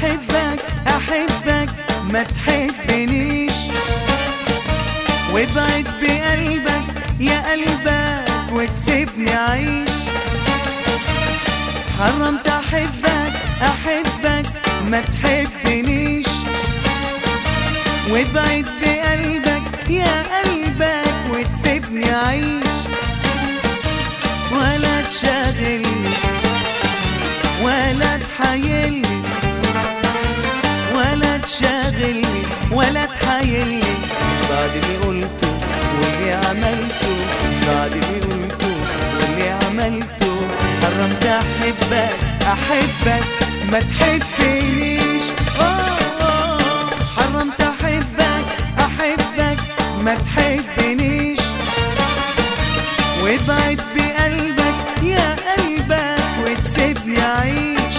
احبك احبك ما تحبنيش وابعد بقلبك يا قلبك وتسيبني اعيش حرمت احبك احبك ما تحبنيش وابعد بقلبك يا قلبك وتسيبني اعيش ولا تشاغلني ولا تحايلني ولا تشاغلني ولا تحايلني بعد اللي قلته واللي عملته بعد اللي قلته واللي عملته حرمت احبك احبك ما تحبنيش أوه، أوه، حرمت احبك احبك ما تحبنيش وابعد بقلبك يا قلبك وتسيبني اعيش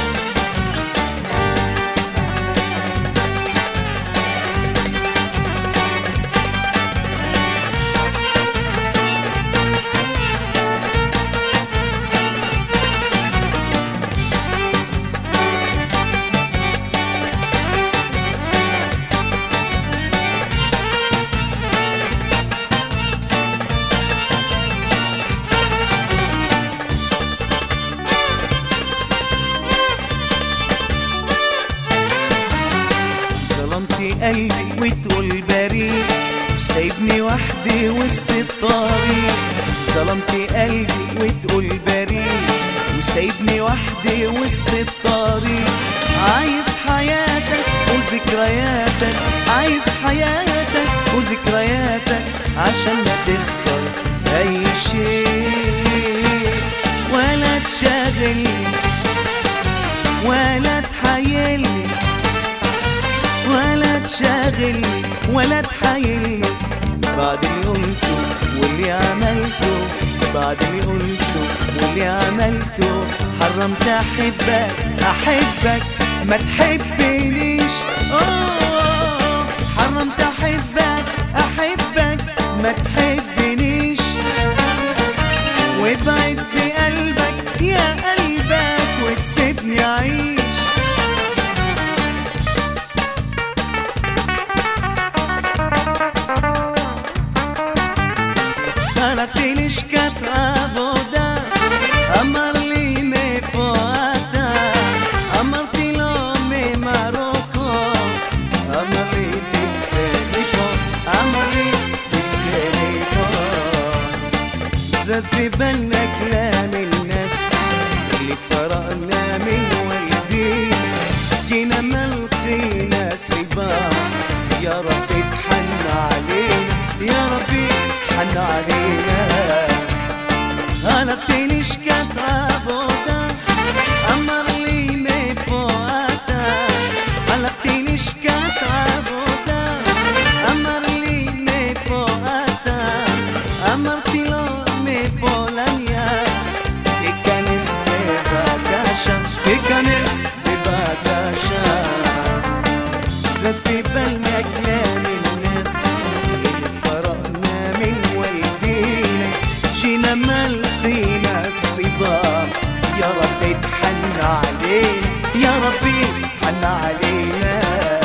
ظلمتي قلبي وتقول بريء سايبني وحدي وسط الطريق ظلمتي قلبي وتقول بريء وسايبني وحدي وسط الطريق عايز حياتك وذكرياتك عايز حياتك وذكرياتك عشان ما تخسر اي شيء ولا تشاغلني ولا تحايلني ولا تشاغلني ولا تحايلني بعد اللي قلته واللي عملته بعد اللي قلته واللي عملته حرمت احبك احبك ما تحبنيش أوه، حرمت احبك احبك ما تحبنيش وابعد بقلبك يا قلبك وتسيبني اعيش Parti scatra voda Amarli me foata Amarti lo me marocco Amarli تكسريكو Amarli تكسريكو زاد في بالنا كلام الناس اللي اتفرقنا من والدينا جينا ما لقينا سباع يا رب اتحن علينا يا ربي اتحن علينا غلطتني شكات عبودا أمر لي مي فواتا غلطتني شكات عبودا أمر لي مي فواتا أمرتي لو مي فولانيا تكنس بباكاشا تكنس بباكاشا زاد في بالنا كلام الناس اللي اتفرقنا من والدينا جينا ما لقينا الصبا يا رب اتحن علينا يا ربي اتحن علينا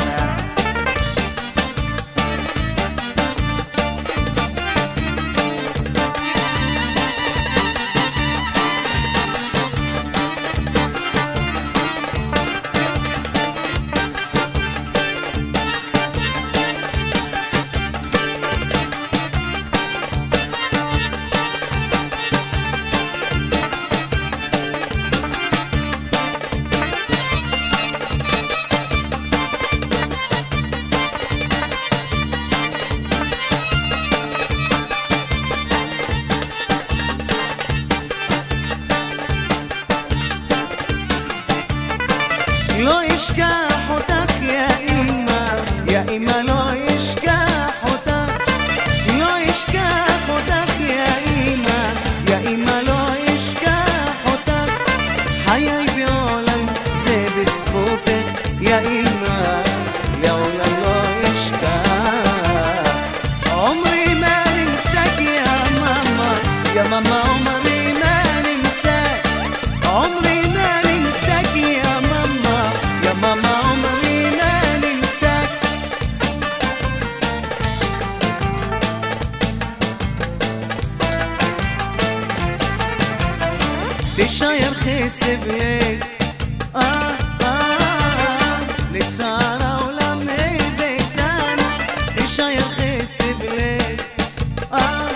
לא אשכח אותך יא אמא, יא אמא לא אשכח אותך לא אשכח אותך יא אמא, יא אמא לא אשכח אותך חיי בעולם זה בזכותך יא אמא, לעולם לא אשכח עומרי מה נמסק יא מאמה, יא מאמה עומרי מה נמסק عمري ما ننساك يا ماما يا ماما لشاير خيس بليك آه آه لتسارة ولم بيتانا لشاير خيس بليك آه